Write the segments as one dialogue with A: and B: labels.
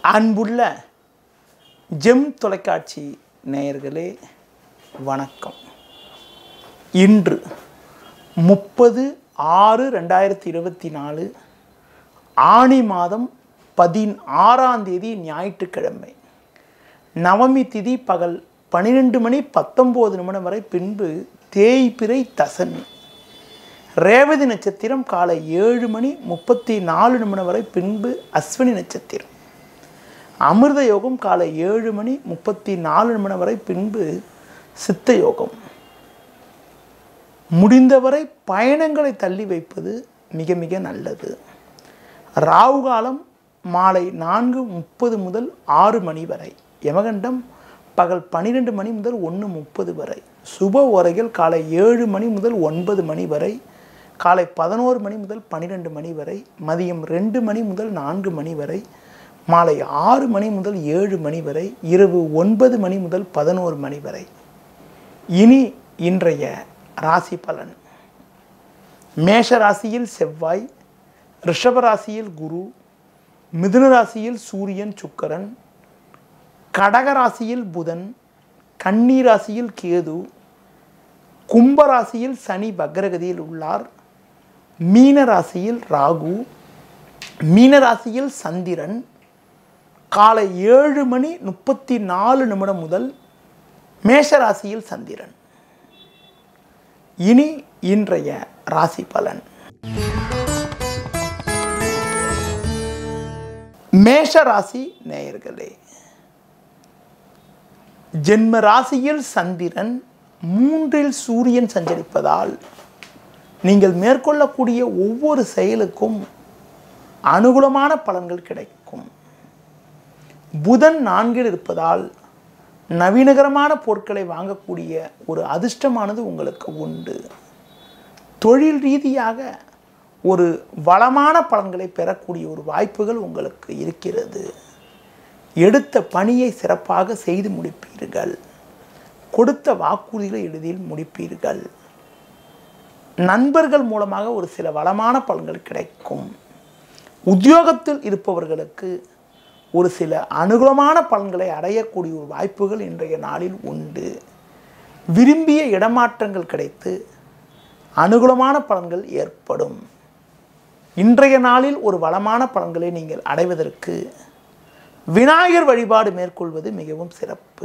A: அன்புள்ள ஜெம் தொலைக்காட்சி நேயர்களே வணக்கம் இன்று முப்பது ஆறு ரெண்டாயிரத்தி இருபத்தி நாலு ஆணி மாதம் பதினாறாம் தேதி ஞாயிற்றுக்கிழமை நவமி திதி பகல் பன்னிரெண்டு மணி பத்தொம்போது நிமிடம் வரை பின்பு தேய்பிறை தசமி ரேவதி நட்சத்திரம் காலை ஏழு மணி முப்பத்தி நாலு நிமிடம் வரை பின்பு அஸ்வினி நட்சத்திரம் அமிர்த யோகம் காலை ஏழு மணி முப்பத்தி நாலு நிமிடம் வரை பின்பு சித்த யோகம் முடிந்தவரை பயணங்களை தள்ளி வைப்பது மிக மிக நல்லது ராகு காலம் மாலை நான்கு முப்பது முதல் ஆறு மணி வரை யமகண்டம் பகல் பன்னிரெண்டு மணி முதல் ஒன்று முப்பது வரை சுப உரைகள் காலை ஏழு மணி முதல் ஒன்பது மணி வரை காலை பதினோரு மணி முதல் பன்னிரெண்டு மணி வரை மதியம் ரெண்டு மணி முதல் நான்கு மணி வரை மாலை ஆறு மணி முதல் ஏழு மணி வரை இரவு ஒன்பது மணி முதல் பதினோரு மணி வரை இனி இன்றைய ராசி பலன் மேஷ ராசியில் செவ்வாய் ரிஷப ராசியில் குரு மிதுன ராசியில் சூரியன் சுக்கரன் கடக ராசியில் புதன் கன்னி ராசியில் கேது கும்ப ராசியில் சனி வக்ரகதியில் உள்ளார் மீன ராசியில் ராகு மீன ராசியில் சந்திரன் காலை ஏழு மணி முப்பத்தி நாலு நிமிடம் முதல் மேஷ ராசியில் சந்திரன் இனி இன்றைய ராசி பலன் மேஷ ராசி நேயர்களே ஜென்ம ராசியில் சந்திரன் மூன்றில் சூரியன் சஞ்சரிப்பதால் நீங்கள் மேற்கொள்ளக்கூடிய ஒவ்வொரு செயலுக்கும் அனுகூலமான பலன்கள் கிடைக்கும் புதன் நான்கில் இருப்பதால் நவீனகரமான பொருட்களை வாங்கக்கூடிய ஒரு அதிர்ஷ்டமானது உங்களுக்கு உண்டு தொழில் ரீதியாக ஒரு வளமான பலன்களை பெறக்கூடிய ஒரு வாய்ப்புகள் உங்களுக்கு இருக்கிறது எடுத்த பணியை சிறப்பாக செய்து முடிப்பீர்கள் கொடுத்த வாக்குறுதிகளை எளிதில் முடிப்பீர்கள் நண்பர்கள் மூலமாக ஒரு சில வளமான பலன்கள் கிடைக்கும் உத்தியோகத்தில் இருப்பவர்களுக்கு ஒரு சில அனுகூலமான பலன்களை அடையக்கூடிய ஒரு வாய்ப்புகள் இன்றைய நாளில் உண்டு விரும்பிய இடமாற்றங்கள் கிடைத்து அனுகூலமான பலன்கள் ஏற்படும் இன்றைய நாளில் ஒரு வளமான பலன்களை நீங்கள் அடைவதற்கு விநாயகர் வழிபாடு மேற்கொள்வது மிகவும் சிறப்பு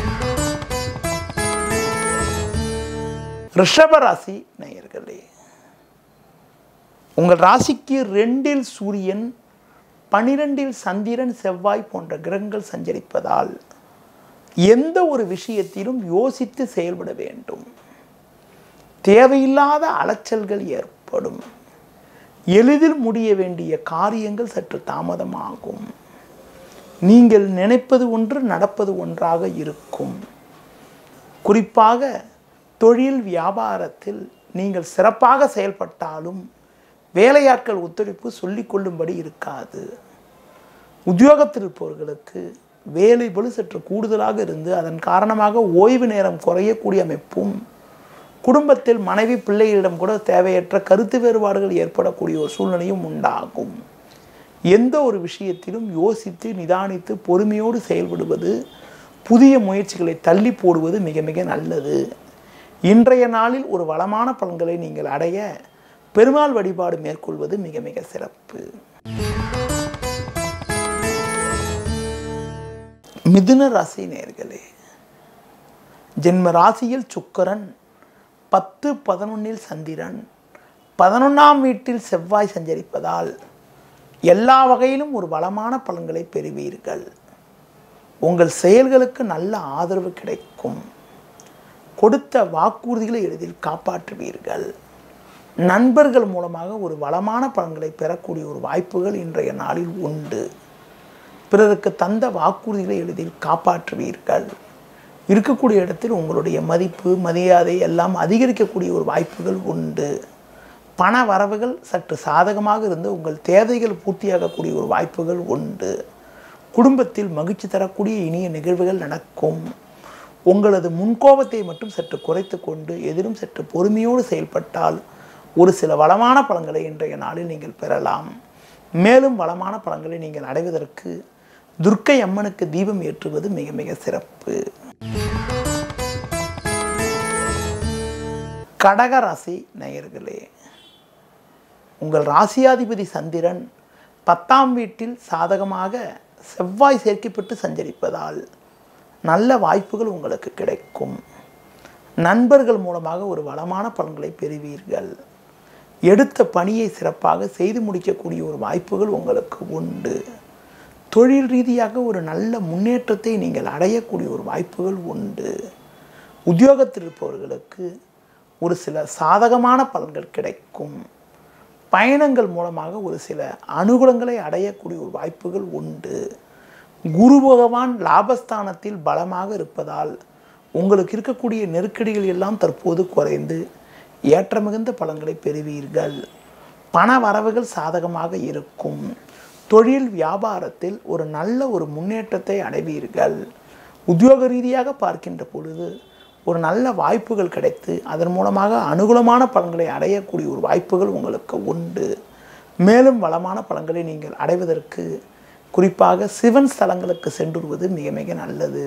A: ரிஷபராசி நேயர்களே உங்கள் ராசிக்கு ரெண்டில் சூரியன் பனிரெண்டில் சந்திரன் செவ்வாய் போன்ற கிரகங்கள் சஞ்சரிப்பதால் எந்த ஒரு விஷயத்திலும் யோசித்து செயல்பட வேண்டும் தேவையில்லாத அலைச்சல்கள் ஏற்படும் எளிதில் முடிய வேண்டிய காரியங்கள் சற்று தாமதமாகும் நீங்கள் நினைப்பது ஒன்று நடப்பது ஒன்றாக இருக்கும் குறிப்பாக தொழில் வியாபாரத்தில் நீங்கள் சிறப்பாக செயல்பட்டாலும் வேலையாட்கள் ஒத்துழைப்பு சொல்லிக்கொள்ளும்படி இருக்காது உத்தியோகத்தில் இருப்பவர்களுக்கு வேலை பளு சற்று கூடுதலாக இருந்து அதன் காரணமாக ஓய்வு நேரம் குறையக்கூடிய அமைப்பும் குடும்பத்தில் மனைவி பிள்ளைகளிடம் கூட தேவையற்ற கருத்து வேறுபாடுகள் ஏற்படக்கூடிய ஒரு சூழ்நிலையும் உண்டாகும் எந்த ஒரு விஷயத்திலும் யோசித்து நிதானித்து பொறுமையோடு செயல்படுவது புதிய முயற்சிகளை தள்ளி போடுவது மிக மிக நல்லது இன்றைய நாளில் ஒரு வளமான பலன்களை நீங்கள் அடைய பெருமாள் வழிபாடு மேற்கொள்வது மிக மிக சிறப்பு மிதுன ராசி நேர்களே ஜென்ம ராசியில் சுக்கரன் பத்து பதினொன்னில் சந்திரன் பதினொன்றாம் வீட்டில் செவ்வாய் சஞ்சரிப்பதால் எல்லா வகையிலும் ஒரு வளமான பலன்களை பெறுவீர்கள் உங்கள் செயல்களுக்கு நல்ல ஆதரவு கிடைக்கும் கொடுத்த வாக்குறுதிகளை எளிதில் காப்பாற்றுவீர்கள் நண்பர்கள் மூலமாக ஒரு வளமான பலன்களை பெறக்கூடிய ஒரு வாய்ப்புகள் இன்றைய நாளில் உண்டு பிறருக்கு தந்த வாக்குறுதிகளை எளிதில் காப்பாற்றுவீர்கள் இருக்கக்கூடிய இடத்தில் உங்களுடைய மதிப்பு மரியாதை எல்லாம் அதிகரிக்கக்கூடிய ஒரு வாய்ப்புகள் உண்டு பண வரவுகள் சற்று சாதகமாக இருந்து உங்கள் தேவைகள் பூர்த்தியாகக்கூடிய ஒரு வாய்ப்புகள் உண்டு குடும்பத்தில் மகிழ்ச்சி தரக்கூடிய இனிய நிகழ்வுகள் நடக்கும் உங்களது முன்கோபத்தை மட்டும் சற்று குறைத்து கொண்டு எதிரும் சற்று பொறுமையோடு செயல்பட்டால் ஒரு சில வளமான பலன்களை இன்றைய நாளில் நீங்கள் பெறலாம் மேலும் வளமான பலன்களை நீங்கள் அடைவதற்கு துர்க்கை அம்மனுக்கு தீபம் ஏற்றுவது மிக மிக சிறப்பு கடக ராசி நேயர்களே உங்கள் ராசியாதிபதி சந்திரன் பத்தாம் வீட்டில் சாதகமாக செவ்வாய் சேர்க்கப்பட்டு சஞ்சரிப்பதால் நல்ல வாய்ப்புகள் உங்களுக்கு கிடைக்கும் நண்பர்கள் மூலமாக ஒரு வளமான பலன்களை பெறுவீர்கள் எடுத்த பணியை சிறப்பாக செய்து முடிக்கக்கூடிய ஒரு வாய்ப்புகள் உங்களுக்கு உண்டு தொழில் ரீதியாக ஒரு நல்ல முன்னேற்றத்தை நீங்கள் அடையக்கூடிய ஒரு வாய்ப்புகள் உண்டு உத்தியோகத்தில் இருப்பவர்களுக்கு ஒரு சில சாதகமான பலன்கள் கிடைக்கும் பயணங்கள் மூலமாக ஒரு சில அனுகூலங்களை அடையக்கூடிய ஒரு வாய்ப்புகள் உண்டு குரு பகவான் லாபஸ்தானத்தில் பலமாக இருப்பதால் உங்களுக்கு இருக்கக்கூடிய நெருக்கடிகள் எல்லாம் தற்போது குறைந்து ஏற்ற மிகுந்த பலன்களை பெறுவீர்கள் பண வரவுகள் சாதகமாக இருக்கும் தொழில் வியாபாரத்தில் ஒரு நல்ல ஒரு முன்னேற்றத்தை அடைவீர்கள் உத்தியோக ரீதியாக பார்க்கின்ற பொழுது ஒரு நல்ல வாய்ப்புகள் கிடைத்து அதன் மூலமாக அனுகூலமான பலன்களை அடையக்கூடிய ஒரு வாய்ப்புகள் உங்களுக்கு உண்டு மேலும் வளமான பலன்களை நீங்கள் அடைவதற்கு குறிப்பாக சிவன் ஸ்தலங்களுக்கு சென்றுவது மிக மிக நல்லது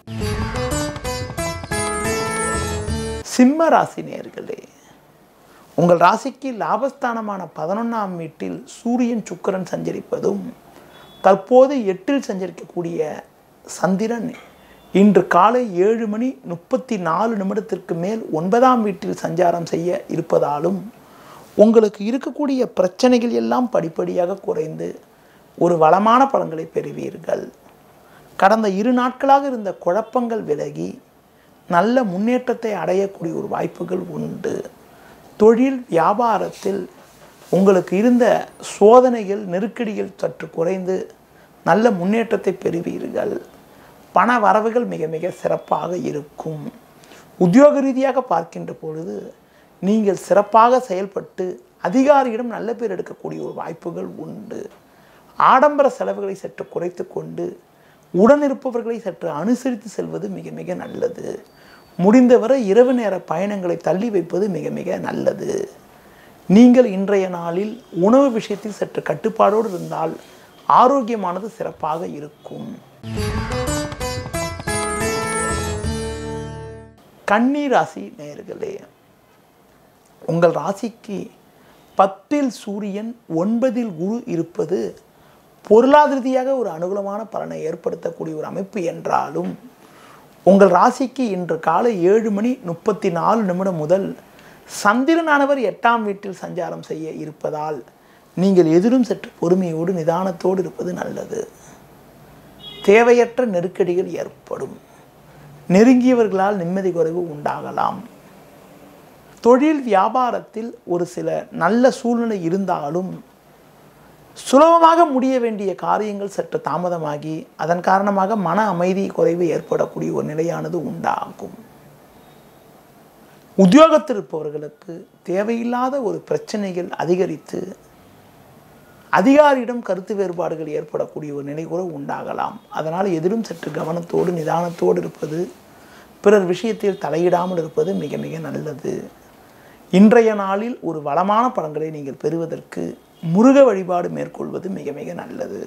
A: சிம்ம ராசி நேர்களே உங்கள் ராசிக்கு லாபஸ்தானமான பதினொன்றாம் வீட்டில் சூரியன் சுக்கிரன் சஞ்சரிப்பதும் தற்போது எட்டில் சஞ்சரிக்கக்கூடிய சந்திரன் இன்று காலை ஏழு மணி முப்பத்தி நாலு நிமிடத்திற்கு மேல் ஒன்பதாம் வீட்டில் சஞ்சாரம் செய்ய இருப்பதாலும் உங்களுக்கு இருக்கக்கூடிய பிரச்சனைகள் எல்லாம் படிப்படியாக குறைந்து ஒரு வளமான பலன்களை பெறுவீர்கள் கடந்த இரு நாட்களாக இருந்த குழப்பங்கள் விலகி நல்ல முன்னேற்றத்தை அடையக்கூடிய ஒரு வாய்ப்புகள் உண்டு தொழில் வியாபாரத்தில் உங்களுக்கு இருந்த சோதனைகள் நெருக்கடிகள் சற்று குறைந்து நல்ல முன்னேற்றத்தை பெறுவீர்கள் பண வரவுகள் மிக மிக சிறப்பாக இருக்கும் உத்தியோக ரீதியாக பார்க்கின்ற பொழுது நீங்கள் சிறப்பாக செயல்பட்டு அதிகாரியிடம் நல்ல பேர் எடுக்கக்கூடிய ஒரு வாய்ப்புகள் உண்டு ஆடம்பர செலவுகளை சற்று குறைத்து கொண்டு உடனிருப்பவர்களை சற்று அனுசரித்து செல்வது மிக மிக நல்லது முடிந்தவரை இரவு நேர பயணங்களை தள்ளி வைப்பது மிக மிக நல்லது நீங்கள் இன்றைய நாளில் உணவு விஷயத்தில் சற்று கட்டுப்பாடோடு இருந்தால் ஆரோக்கியமானது சிறப்பாக இருக்கும் கன்னி ராசி நேயர்களே உங்கள் ராசிக்கு பத்தில் சூரியன் ஒன்பதில் குரு இருப்பது பொருளாதார ரீதியாக ஒரு அனுகூலமான பலனை ஏற்படுத்தக்கூடிய ஒரு அமைப்பு என்றாலும் உங்கள் ராசிக்கு இன்று காலை ஏழு மணி முப்பத்தி நாலு நிமிடம் முதல் சந்திரனானவர் எட்டாம் வீட்டில் சஞ்சாரம் செய்ய இருப்பதால் நீங்கள் எதிரும் சற்று பொறுமையோடு நிதானத்தோடு இருப்பது நல்லது தேவையற்ற நெருக்கடிகள் ஏற்படும் நெருங்கியவர்களால் நிம்மதி குறைவு உண்டாகலாம் தொழில் வியாபாரத்தில் ஒரு சில நல்ல சூழ்நிலை இருந்தாலும் சுலபமாக முடிய வேண்டிய காரியங்கள் சற்று தாமதமாகி அதன் காரணமாக மன அமைதி குறைவு ஏற்படக்கூடிய ஒரு நிலையானது உண்டாகும் உத்தியோகத்தில் இருப்பவர்களுக்கு தேவையில்லாத ஒரு பிரச்சனைகள் அதிகரித்து அதிகாரியிடம் கருத்து வேறுபாடுகள் ஏற்படக்கூடிய ஒரு நிலை கூட உண்டாகலாம் அதனால் எதிலும் சற்று கவனத்தோடு நிதானத்தோடு இருப்பது பிறர் விஷயத்தில் தலையிடாமல் இருப்பது மிக மிக நல்லது இன்றைய நாளில் ஒரு வளமான பலன்களை நீங்கள் பெறுவதற்கு முருக வழிபாடு மேற்கொள்வது மிக மிக நல்லது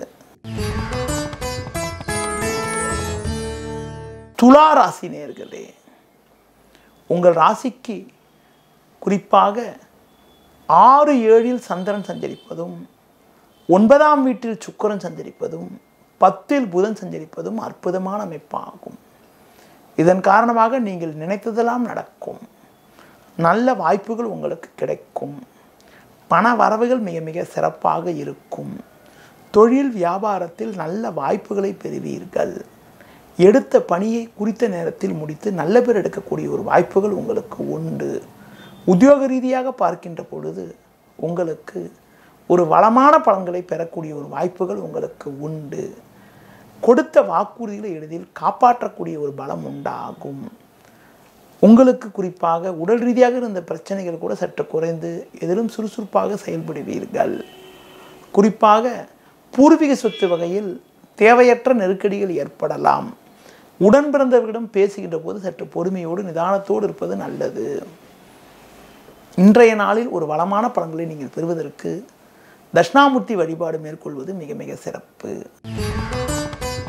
A: துலா ராசி நேர்களே உங்கள் ராசிக்கு குறிப்பாக ஆறு ஏழில் சந்திரன் சஞ்சரிப்பதும் ஒன்பதாம் வீட்டில் சுக்கிரன் சஞ்சரிப்பதும் பத்தில் புதன் சஞ்சரிப்பதும் அற்புதமான அமைப்பாகும் இதன் காரணமாக நீங்கள் நினைத்ததெல்லாம் நடக்கும் நல்ல வாய்ப்புகள் உங்களுக்கு கிடைக்கும் பண வரவுகள் மிக மிக சிறப்பாக இருக்கும் தொழில் வியாபாரத்தில் நல்ல வாய்ப்புகளை பெறுவீர்கள் எடுத்த பணியை குறித்த நேரத்தில் முடித்து நல்ல பேர் எடுக்கக்கூடிய ஒரு வாய்ப்புகள் உங்களுக்கு உண்டு உத்தியோக ரீதியாக பார்க்கின்ற பொழுது உங்களுக்கு ஒரு வளமான பலன்களை பெறக்கூடிய ஒரு வாய்ப்புகள் உங்களுக்கு உண்டு கொடுத்த வாக்குறுதிகளை எளிதில் காப்பாற்றக்கூடிய ஒரு பலம் உண்டாகும் உங்களுக்கு குறிப்பாக உடல் ரீதியாக இருந்த பிரச்சனைகள் கூட சற்று குறைந்து எதிலும் சுறுசுறுப்பாக செயல்படுவீர்கள் குறிப்பாக பூர்வீக சொத்து வகையில் தேவையற்ற நெருக்கடிகள் ஏற்படலாம் உடன் பிறந்தவர்களிடம் பேசுகின்ற போது சற்று பொறுமையோடு நிதானத்தோடு இருப்பது நல்லது இன்றைய நாளில் ஒரு வளமான பலன்களை நீங்கள் பெறுவதற்கு தட்சிணாமூர்த்தி வழிபாடு மேற்கொள்வது மிக மிக சிறப்பு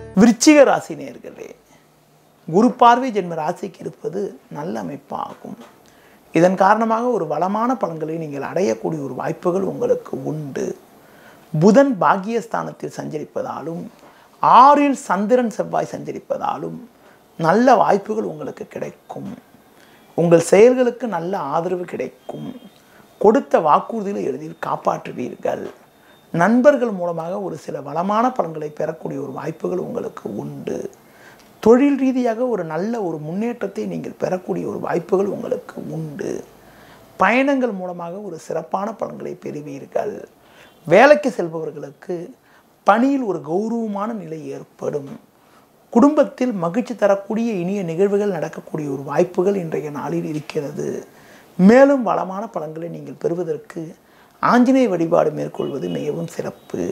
A: விருச்சிக ராசி நேர்களே குரு பார்வை ஜென்ம ராசிக்கு இருப்பது நல்ல அமைப்பாகும் இதன் காரணமாக ஒரு வளமான பலன்களை நீங்கள் அடையக்கூடிய ஒரு வாய்ப்புகள் உங்களுக்கு உண்டு புதன் பாக்கியஸ்தானத்தில் சஞ்சரிப்பதாலும் ஆறில் சந்திரன் செவ்வாய் சஞ்சரிப்பதாலும் நல்ல வாய்ப்புகள் உங்களுக்கு கிடைக்கும் உங்கள் செயல்களுக்கு நல்ல ஆதரவு கிடைக்கும் கொடுத்த வாக்குறுதிகளை எளிதில் காப்பாற்றுவீர்கள் நண்பர்கள் மூலமாக ஒரு சில வளமான பலன்களை பெறக்கூடிய ஒரு வாய்ப்புகள் உங்களுக்கு உண்டு தொழில் ரீதியாக ஒரு நல்ல ஒரு முன்னேற்றத்தை நீங்கள் பெறக்கூடிய ஒரு வாய்ப்புகள் உங்களுக்கு உண்டு பயணங்கள் மூலமாக ஒரு சிறப்பான பலன்களை பெறுவீர்கள் வேலைக்கு செல்பவர்களுக்கு பணியில் ஒரு கௌரவமான நிலை ஏற்படும் குடும்பத்தில் மகிழ்ச்சி தரக்கூடிய இனிய நிகழ்வுகள் நடக்கக்கூடிய ஒரு வாய்ப்புகள் இன்றைய நாளில் இருக்கிறது மேலும் வளமான பலன்களை நீங்கள் பெறுவதற்கு ஆஞ்சநேய வழிபாடு மேற்கொள்வது மிகவும் சிறப்பு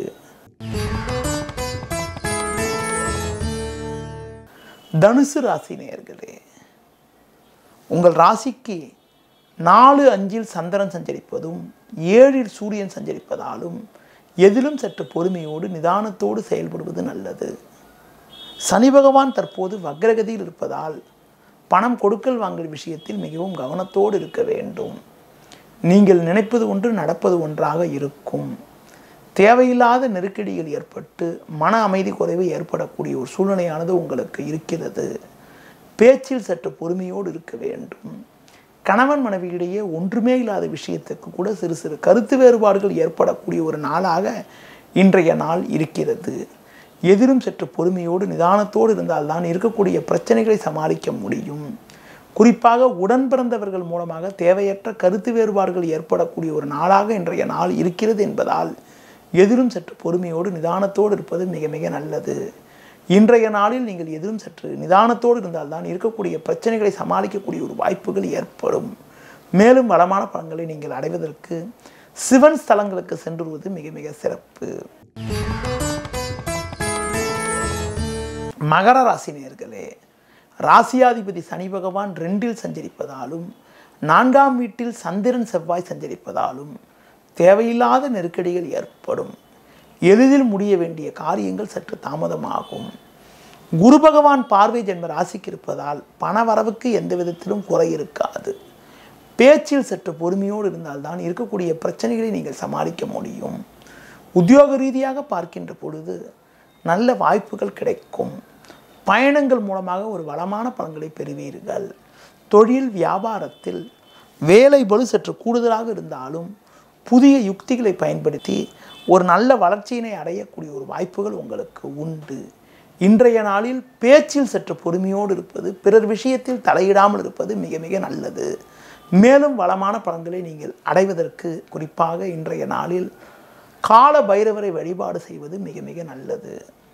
A: தனுசு ராசி நேயர்களே உங்கள் ராசிக்கு நாலு அஞ்சில் சந்திரன் சஞ்சரிப்பதும் ஏழில் சூரியன் சஞ்சரிப்பதாலும் எதிலும் சற்று பொறுமையோடு நிதானத்தோடு செயல்படுவது நல்லது சனி பகவான் தற்போது வக்ரகதியில் இருப்பதால் பணம் கொடுக்கல் வாங்கல் விஷயத்தில் மிகவும் கவனத்தோடு இருக்க வேண்டும் நீங்கள் நினைப்பது ஒன்று நடப்பது ஒன்றாக இருக்கும் தேவையில்லாத நெருக்கடிகள் ஏற்பட்டு மன அமைதி குறைவு ஏற்படக்கூடிய ஒரு சூழ்நிலையானது உங்களுக்கு இருக்கிறது பேச்சில் சற்று பொறுமையோடு இருக்க வேண்டும் கணவன் மனைவியிடையே ஒன்றுமே இல்லாத விஷயத்துக்கு கூட சிறு சிறு கருத்து வேறுபாடுகள் ஏற்படக்கூடிய ஒரு நாளாக இன்றைய நாள் இருக்கிறது எதிரும் சற்று பொறுமையோடு நிதானத்தோடு இருந்தால்தான் இருக்கக்கூடிய பிரச்சனைகளை சமாளிக்க முடியும் குறிப்பாக உடன் பிறந்தவர்கள் மூலமாக தேவையற்ற கருத்து வேறுபாடுகள் ஏற்படக்கூடிய ஒரு நாளாக இன்றைய நாள் இருக்கிறது என்பதால் எதிரும் சற்று பொறுமையோடு நிதானத்தோடு இருப்பது மிக மிக நல்லது இன்றைய நாளில் நீங்கள் எதிரும் சற்று நிதானத்தோடு இருந்தால்தான் இருக்கக்கூடிய பிரச்சனைகளை சமாளிக்கக்கூடிய ஒரு வாய்ப்புகள் ஏற்படும் மேலும் வளமான பலன்களை நீங்கள் அடைவதற்கு சிவன் ஸ்தலங்களுக்கு சென்றுவது மிக மிக சிறப்பு மகர ராசி நேர்களே ராசியாதிபதி சனி பகவான் ரெண்டில் சஞ்சரிப்பதாலும் நான்காம் வீட்டில் சந்திரன் செவ்வாய் சஞ்சரிப்பதாலும் தேவையில்லாத நெருக்கடிகள் ஏற்படும் எளிதில் முடிய வேண்டிய காரியங்கள் சற்று தாமதமாகும் குரு பகவான் பார்வை ஜென்ம ராசிக்கு இருப்பதால் பண வரவுக்கு எந்த விதத்திலும் குறை இருக்காது பேச்சில் சற்று பொறுமையோடு இருந்தால்தான் இருக்கக்கூடிய பிரச்சனைகளை நீங்கள் சமாளிக்க முடியும் உத்தியோக ரீதியாக பார்க்கின்ற பொழுது நல்ல வாய்ப்புகள் கிடைக்கும் பயணங்கள் மூலமாக ஒரு வளமான பலன்களை பெறுவீர்கள் தொழில் வியாபாரத்தில் வேலை பளு சற்று கூடுதலாக இருந்தாலும் புதிய யுக்திகளை பயன்படுத்தி ஒரு நல்ல வளர்ச்சியினை அடையக்கூடிய ஒரு வாய்ப்புகள் உங்களுக்கு உண்டு இன்றைய நாளில் பேச்சில் சற்று பொறுமையோடு இருப்பது பிறர் விஷயத்தில் தலையிடாமல் இருப்பது மிக மிக நல்லது மேலும் வளமான பலன்களை நீங்கள் அடைவதற்கு குறிப்பாக இன்றைய நாளில் கால பைரவரை வழிபாடு செய்வது மிக மிக நல்லது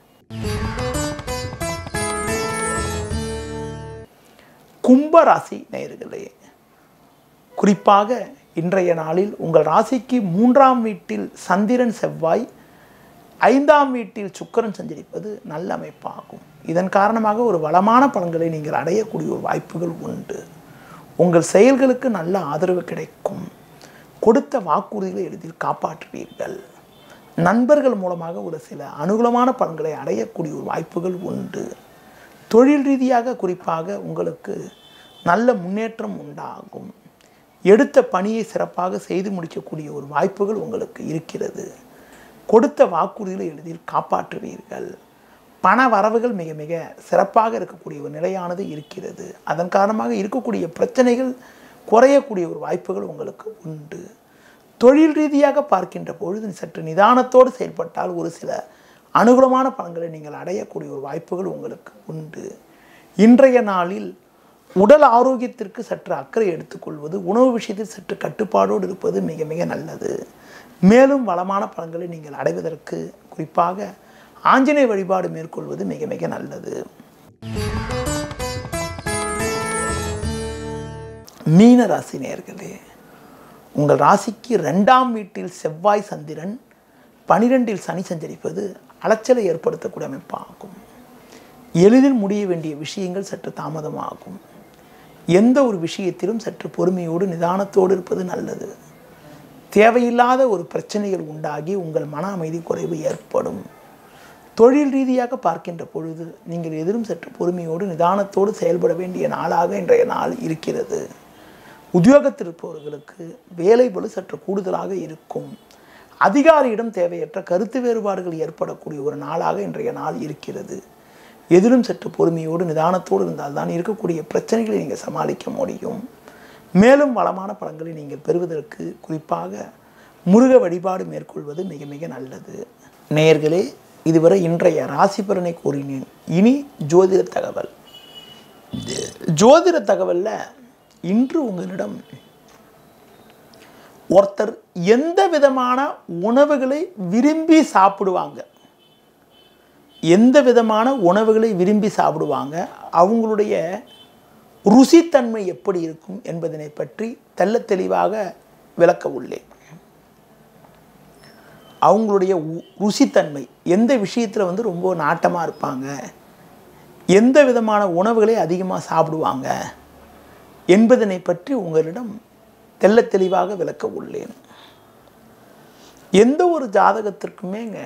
A: கும்பராசி நேயர்களே குறிப்பாக இன்றைய நாளில் உங்கள் ராசிக்கு மூன்றாம் வீட்டில் சந்திரன் செவ்வாய் ஐந்தாம் வீட்டில் சுக்கிரன் சஞ்சரிப்பது நல்ல அமைப்பாகும் இதன் காரணமாக ஒரு வளமான பலன்களை நீங்கள் அடையக்கூடிய ஒரு வாய்ப்புகள் உண்டு உங்கள் செயல்களுக்கு நல்ல ஆதரவு கிடைக்கும் கொடுத்த வாக்குறுதிகளை எளிதில் காப்பாற்றுவீர்கள் நண்பர்கள் மூலமாக ஒரு சில அனுகூலமான பலன்களை அடையக்கூடிய ஒரு வாய்ப்புகள் உண்டு தொழில் ரீதியாக குறிப்பாக உங்களுக்கு நல்ல முன்னேற்றம் உண்டாகும் எடுத்த பணியை சிறப்பாக செய்து முடிக்கக்கூடிய ஒரு வாய்ப்புகள் உங்களுக்கு இருக்கிறது கொடுத்த வாக்குறுதிகளை எளிதில் காப்பாற்றுவீர்கள் பண வரவுகள் மிக மிக சிறப்பாக இருக்கக்கூடிய ஒரு நிலையானது இருக்கிறது அதன் காரணமாக இருக்கக்கூடிய பிரச்சனைகள் குறையக்கூடிய ஒரு வாய்ப்புகள் உங்களுக்கு உண்டு தொழில் ரீதியாக பார்க்கின்ற பொழுது சற்று நிதானத்தோடு செயல்பட்டால் ஒரு சில அனுகூலமான பலன்களை நீங்கள் அடையக்கூடிய ஒரு வாய்ப்புகள் உங்களுக்கு உண்டு இன்றைய நாளில் உடல் ஆரோக்கியத்திற்கு சற்று அக்கறை எடுத்துக்கொள்வது உணவு விஷயத்தில் சற்று கட்டுப்பாடோடு இருப்பது மிக மிக நல்லது மேலும் வளமான பலன்களை நீங்கள் அடைவதற்கு குறிப்பாக ஆஞ்சநேய வழிபாடு மேற்கொள்வது மிக மிக நல்லது மீன ராசி நேர்களே உங்கள் ராசிக்கு ரெண்டாம் வீட்டில் செவ்வாய் சந்திரன் பனிரெண்டில் சனி சஞ்சரிப்பது அலைச்சலை ஏற்படுத்தக்கூடிய அமைப்பாகும் எளிதில் முடிய வேண்டிய விஷயங்கள் சற்று தாமதமாகும் எந்த ஒரு விஷயத்திலும் சற்று பொறுமையோடு நிதானத்தோடு இருப்பது நல்லது தேவையில்லாத ஒரு பிரச்சனைகள் உண்டாகி உங்கள் மன அமைதி குறைவு ஏற்படும் தொழில் ரீதியாக பார்க்கின்ற பொழுது நீங்கள் எதிரும் சற்று பொறுமையோடு நிதானத்தோடு செயல்பட வேண்டிய நாளாக இன்றைய நாள் இருக்கிறது உத்தியோகத்தில் இருப்பவர்களுக்கு வேலை பளு சற்று கூடுதலாக இருக்கும் அதிகாரியிடம் தேவையற்ற கருத்து வேறுபாடுகள் ஏற்படக்கூடிய ஒரு நாளாக இன்றைய நாள் இருக்கிறது எதிலும் சற்று பொறுமையோடு நிதானத்தோடு இருந்தால்தான் இருக்கக்கூடிய பிரச்சனைகளை நீங்கள் சமாளிக்க முடியும் மேலும் வளமான பலன்களை நீங்கள் பெறுவதற்கு குறிப்பாக முருக வழிபாடு மேற்கொள்வது மிக மிக நல்லது நேயர்களே இதுவரை இன்றைய ராசி பலனை கூறினேன் இனி ஜோதிட தகவல் ஜோதிட தகவலில் இன்று உங்களிடம் ஒருத்தர் எந்த விதமான உணவுகளை விரும்பி சாப்பிடுவாங்க எந்த விதமான உணவுகளை விரும்பி சாப்பிடுவாங்க அவங்களுடைய ருசித்தன்மை எப்படி இருக்கும் என்பதனை பற்றி தெள்ளத் தெளிவாக விளக்க உள்ளேன் அவங்களுடைய உ- ருசித்தன்மை எந்த விஷயத்தில் வந்து ரொம்ப நாட்டமாக இருப்பாங்க எந்த விதமான உணவுகளை அதிகமாக சாப்பிடுவாங்க என்பதனை பற்றி உங்களிடம் தெள்ளத் தெளிவாக விளக்க உள்ளேன் எந்த ஒரு ஜாதகத்திற்குமேங்க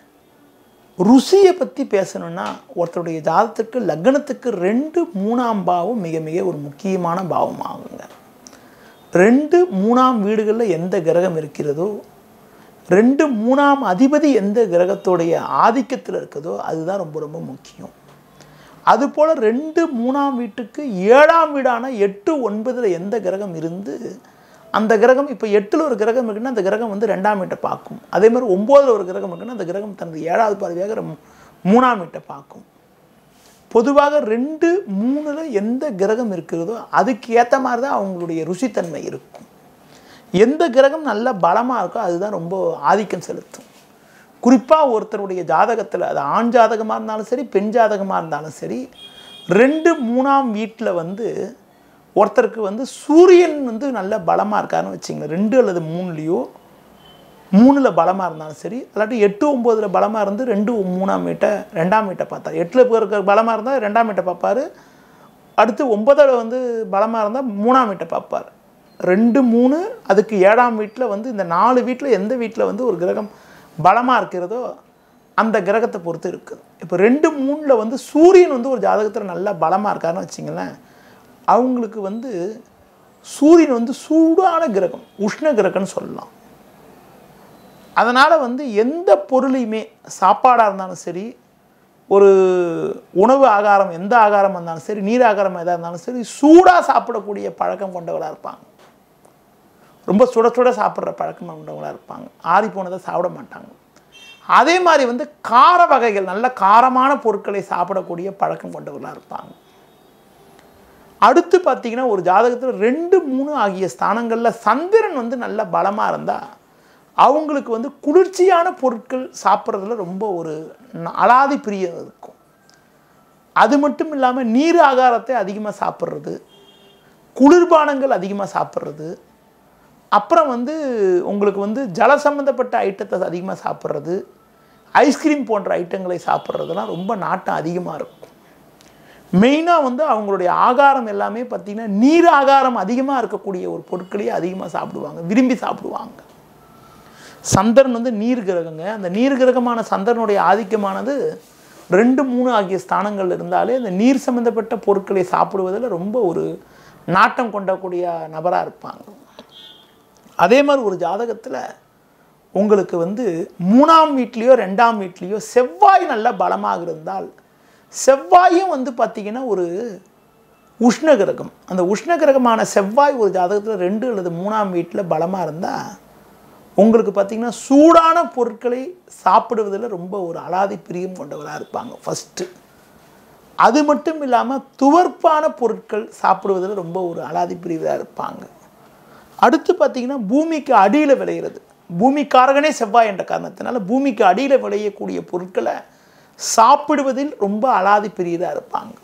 A: ருசியை பற்றி பேசணும்னா ஒருத்தருடைய ஜாதகத்துக்கு லக்னத்துக்கு ரெண்டு மூணாம் பாவம் மிக மிக ஒரு முக்கியமான பாவம் ஆகுங்க ரெண்டு மூணாம் வீடுகளில் எந்த கிரகம் இருக்கிறதோ ரெண்டு மூணாம் அதிபதி எந்த கிரகத்தோடைய ஆதிக்கத்தில் இருக்குதோ அதுதான் ரொம்ப ரொம்ப முக்கியம் அதுபோல் ரெண்டு மூணாம் வீட்டுக்கு ஏழாம் வீடான எட்டு ஒன்பதில் எந்த கிரகம் இருந்து அந்த கிரகம் இப்போ எட்டில் ஒரு கிரகம் இருக்குன்னா அந்த கிரகம் வந்து ரெண்டாம் வீட்டை பார்க்கும் அதே மாதிரி ஒம்போதில் ஒரு கிரகம் இருக்குன்னா அந்த கிரகம் தனது ஏழாவது பார்வையாக ரெம்- மூணாம் வீட்டை பார்க்கும் பொதுவாக ரெண்டு மூணில் எந்த கிரகம் இருக்கிறதோ அதுக்கு ஏற்ற மாதிரி தான் அவங்களுடைய ருசித்தன்மை இருக்கும் எந்த கிரகம் நல்ல பலமாக இருக்கோ அதுதான் ரொம்ப ஆதிக்கம் செலுத்தும் குறிப்பாக ஒருத்தருடைய ஜாதகத்தில் அது ஆண் ஜாதகமாக இருந்தாலும் சரி பெண் ஜாதகமாக இருந்தாலும் சரி ரெண்டு மூணாம் வீட்டில் வந்து ஒருத்தருக்கு வந்து சூரியன் வந்து நல்ல பலமாக இருக்காருன்னு வச்சுங்களேன் ரெண்டு அல்லது மூணுலேயோ மூணில் பலமாக இருந்தாலும் சரி இல்லாட்டி எட்டு ஒம்போதில் பலமாக இருந்து ரெண்டு மூணாம் வீட்டை ரெண்டாம் வீட்டை பார்த்தார் எட்டில் இருக்க பலமாக இருந்தால் ரெண்டாம் வீட்டை பார்ப்பாரு அடுத்து ஒன்பதில் வந்து பலமாக இருந்தால் மூணாம் வீட்டை பார்ப்பார் ரெண்டு மூணு அதுக்கு ஏழாம் வீட்டில் வந்து இந்த நாலு வீட்டில் எந்த வீட்டில் வந்து ஒரு கிரகம் பலமாக இருக்கிறதோ அந்த கிரகத்தை பொறுத்து இருக்குது இப்போ ரெண்டு மூணில் வந்து சூரியன் வந்து ஒரு ஜாதகத்தில் நல்லா பலமாக இருக்காருன்னு வச்சிங்களேன் அவங்களுக்கு வந்து சூரியன் வந்து சூடான கிரகம் உஷ்ண கிரகம்னு சொல்லலாம் அதனால் வந்து எந்த பொருளையுமே சாப்பாடாக இருந்தாலும் சரி ஒரு உணவு ஆகாரம் எந்த ஆகாரம் இருந்தாலும் சரி நீர் ஆகாரம் எதாக இருந்தாலும் சரி சூடாக சாப்பிடக்கூடிய பழக்கம் கொண்டவளாக இருப்பாங்க ரொம்ப சுட சுட சாப்பிட்ற பழக்கம் கொண்டவங்களாக இருப்பாங்க ஆறி போனதை சாப்பிட மாட்டாங்க அதே மாதிரி வந்து கார வகைகள் நல்ல காரமான பொருட்களை சாப்பிடக்கூடிய பழக்கம் கொண்டவர்களாக இருப்பாங்க அடுத்து பார்த்தீங்கன்னா ஒரு ஜாதகத்தில் ரெண்டு மூணு ஆகிய ஸ்தானங்களில் சந்திரன் வந்து நல்ல பலமாக இருந்தால் அவங்களுக்கு வந்து குளிர்ச்சியான பொருட்கள் சாப்பிட்றதுல ரொம்ப ஒரு ந- அலாதி பிரியம் இருக்கும் அது மட்டும் இல்லாமல் நீர் ஆகாரத்தை அதிகமாக சாப்பிட்றது குளிர்பானங்கள் அதிகமாக சாப்பிட்றது அப்புறம் வந்து உங்களுக்கு வந்து ஜல சம்மந்தப்பட்ட ஐட்டத்தை அதிகமாக சாப்பிட்றது ஐஸ்கிரீம் போன்ற ஐட்டங்களை சாப்பிட்றதுலாம் ரொம்ப நாட்டம் அதிகமாக இருக்கும் மெயினாக வந்து அவங்களுடைய ஆகாரம் எல்லாமே பார்த்திங்கன்னா நீர் ஆகாரம் அதிகமாக இருக்கக்கூடிய ஒரு பொருட்களையே அதிகமாக சாப்பிடுவாங்க விரும்பி சாப்பிடுவாங்க சந்திரன் வந்து நீர் கிரகங்க அந்த நீர் கிரகமான சந்திரனுடைய ஆதிக்கமானது ரெண்டு மூணு ஆகிய ஸ்தானங்கள் இருந்தாலே அந்த நீர் சம்பந்தப்பட்ட பொருட்களை சாப்பிடுவதில் ரொம்ப ஒரு நாட்டம் கொண்டக்கூடிய நபராக இருப்பாங்க அதே மாதிரி ஒரு ஜாதகத்தில் உங்களுக்கு வந்து மூணாம் வீட்லேயோ ரெண்டாம் வீட்லேயோ செவ்வாய் நல்ல பலமாக இருந்தால் செவ்வாயும் வந்து பார்த்திங்கன்னா ஒரு உஷ்ண கிரகம் அந்த உஷ்ண கிரகமான செவ்வாய் ஒரு ஜாதகத்தில் ரெண்டு அல்லது மூணாம் வீட்டில் பலமாக இருந்தால் உங்களுக்கு பார்த்திங்கன்னா சூடான பொருட்களை சாப்பிடுவதில் ரொம்ப ஒரு அலாதி பிரியம் கொண்டவராக இருப்பாங்க ஃபஸ்ட்டு அது மட்டும் இல்லாமல் துவர்ப்பான பொருட்கள் சாப்பிடுவதில் ரொம்ப ஒரு அலாதி பிரிவாக இருப்பாங்க அடுத்து பார்த்தீங்கன்னா பூமிக்கு அடியில் விளையிறது பூமிக்காரகனே செவ்வாய் என்ற காரணத்தினால பூமிக்கு அடியில் விளையக்கூடிய பொருட்களை சாப்பிடுவதில் ரொம்ப அலாதி பிரியதாக இருப்பாங்க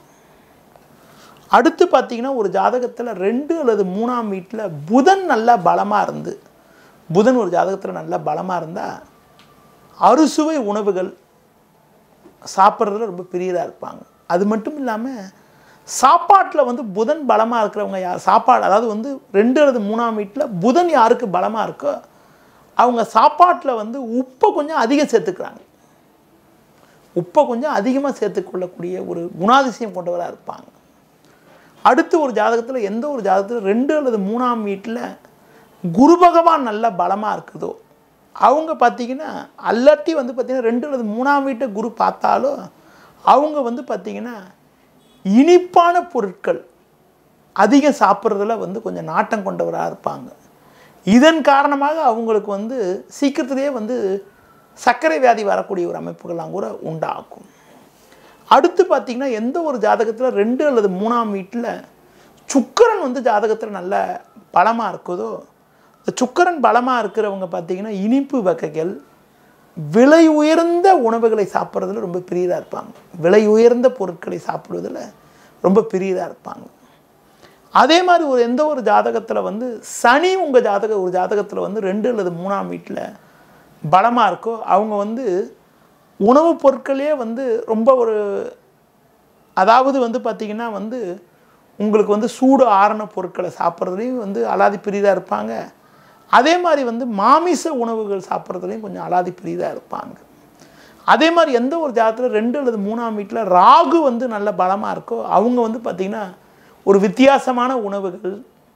A: அடுத்து பார்த்தீங்கன்னா ஒரு ஜாதகத்தில் ரெண்டு அல்லது மூணாம் வீட்டில் புதன் நல்லா பலமாக இருந்து புதன் ஒரு ஜாதகத்தில் நல்லா பலமாக இருந்தால் அறுசுவை உணவுகள் சாப்பிட்றதுல ரொம்ப பிரியதாக இருப்பாங்க அது மட்டும் இல்லாமல் சாப்பாட்டில் வந்து புதன் பலமாக இருக்கிறவங்க யார் சாப்பாடு அதாவது வந்து ரெண்டு அல்லது மூணாம் வீட்டில் புதன் யாருக்கு பலமாக இருக்கோ அவங்க சாப்பாட்டில் வந்து உப்பை கொஞ்சம் அதிகம் சேர்த்துக்கிறாங்க உப்பை கொஞ்சம் அதிகமாக சேர்த்துக்கொள்ளக்கூடிய ஒரு குணாதிசயம் கொண்டவராக இருப்பாங்க அடுத்து ஒரு ஜாதகத்தில் எந்த ஒரு ஜாதகத்தில் ரெண்டு அல்லது மூணாம் வீட்டில் குரு பகவான் நல்ல பலமாக இருக்குதோ அவங்க பார்த்தீங்கன்னா அல்லாட்டி வந்து பார்த்திங்கன்னா ரெண்டு அல்லது மூணாம் வீட்டை குரு பார்த்தாலும் அவங்க வந்து பார்த்திங்கன்னா இனிப்பான பொருட்கள் அதிகம் சாப்பிட்றதுல வந்து கொஞ்சம் நாட்டம் கொண்டவராக இருப்பாங்க இதன் காரணமாக அவங்களுக்கு வந்து சீக்கிரத்திலேயே வந்து சர்க்கரை வியாதி வரக்கூடிய ஒரு அமைப்புகள்லாம் கூட உண்டாகும் அடுத்து பார்த்திங்கன்னா எந்த ஒரு ஜாதகத்தில் ரெண்டு அல்லது மூணாம் வீட்டில் சுக்கரன் வந்து ஜாதகத்தில் நல்ல பலமாக இருக்குதோ இந்த சுக்கரன் பலமாக இருக்கிறவங்க பார்த்திங்கன்னா இனிப்பு வகைகள் விலை உயர்ந்த உணவுகளை சாப்பிட்றதுல ரொம்ப பிரியதாக இருப்பாங்க விலை உயர்ந்த பொருட்களை சாப்பிடுவதில் ரொம்ப பிரியதாக இருப்பாங்க அதே மாதிரி ஒரு எந்த ஒரு ஜாதகத்தில் வந்து சனி உங்கள் ஜாதக ஒரு ஜாதகத்தில் வந்து ரெண்டு அல்லது மூணாம் வீட்டில் பலமாக இருக்கோ அவங்க வந்து உணவுப் பொருட்களே வந்து ரொம்ப ஒரு அதாவது வந்து பார்த்திங்கன்னா வந்து உங்களுக்கு வந்து சூடு ஆரண பொருட்களை சாப்பிட்றதுலேயும் வந்து அலாதி பிரியதாக இருப்பாங்க அதே மாதிரி வந்து மாமிச உணவுகள் சாப்பிட்றதுலேயும் கொஞ்சம் அலாதி பிரியதாக இருப்பாங்க அதே மாதிரி எந்த ஒரு ஜாதகத்தில் ரெண்டு அல்லது மூணாம் வீட்டில் ராகு வந்து நல்ல பலமாக இருக்கோ அவங்க வந்து பார்த்திங்கன்னா ஒரு வித்தியாசமான உணவுகள்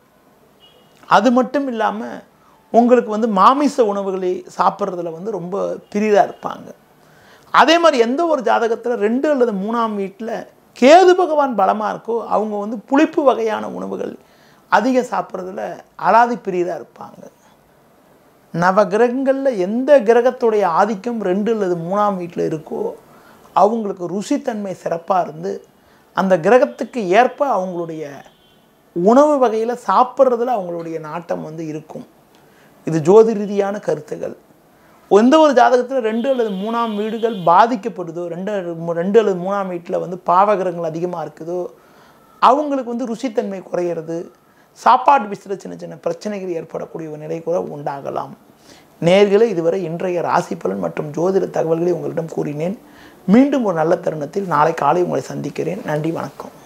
A: அது மட்டும் இல்லாமல் உங்களுக்கு வந்து மாமிச உணவுகளை சாப்பிட்றதுல வந்து ரொம்ப பிரியதாக இருப்பாங்க அதே மாதிரி எந்த ஒரு ஜாதகத்தில் ரெண்டு அல்லது மூணாம் வீட்டில் கேது பகவான் பலமாக இருக்கோ அவங்க வந்து புளிப்பு வகையான உணவுகள் அதிகம் சாப்பிட்றதுல அலாதி பிரியதாக இருப்பாங்க நவ கிரகங்களில் எந்த கிரகத்துடைய ஆதிக்கம் ரெண்டு அல்லது மூணாம் வீட்டில் இருக்கோ அவங்களுக்கு ருசித்தன்மை சிறப்பாக இருந்து அந்த கிரகத்துக்கு ஏற்ப அவங்களுடைய உணவு வகையில் சாப்பிட்றதுல அவங்களுடைய நாட்டம் வந்து இருக்கும் இது ஜோதி ரீதியான கருத்துகள் எந்த ஒரு ஜாதகத்தில் ரெண்டு அல்லது மூணாம் வீடுகள் பாதிக்கப்படுதோ ரெண்டு ரெண்டு அல்லது மூணாம் வீட்டில் வந்து பாவகிரகங்கள் அதிகமாக இருக்குதோ அவங்களுக்கு வந்து ருசித்தன்மை குறையிறது சாப்பாடு விஷயத்தில் சின்ன சின்ன பிரச்சனைகள் ஏற்படக்கூடிய ஒரு நிலை கூட உண்டாகலாம் நேர்களே இதுவரை இன்றைய ராசி பலன் மற்றும் ஜோதிட தகவல்களை உங்களிடம் கூறினேன் மீண்டும் ஒரு நல்ல தருணத்தில் நாளை காலை உங்களை சந்திக்கிறேன் நன்றி வணக்கம்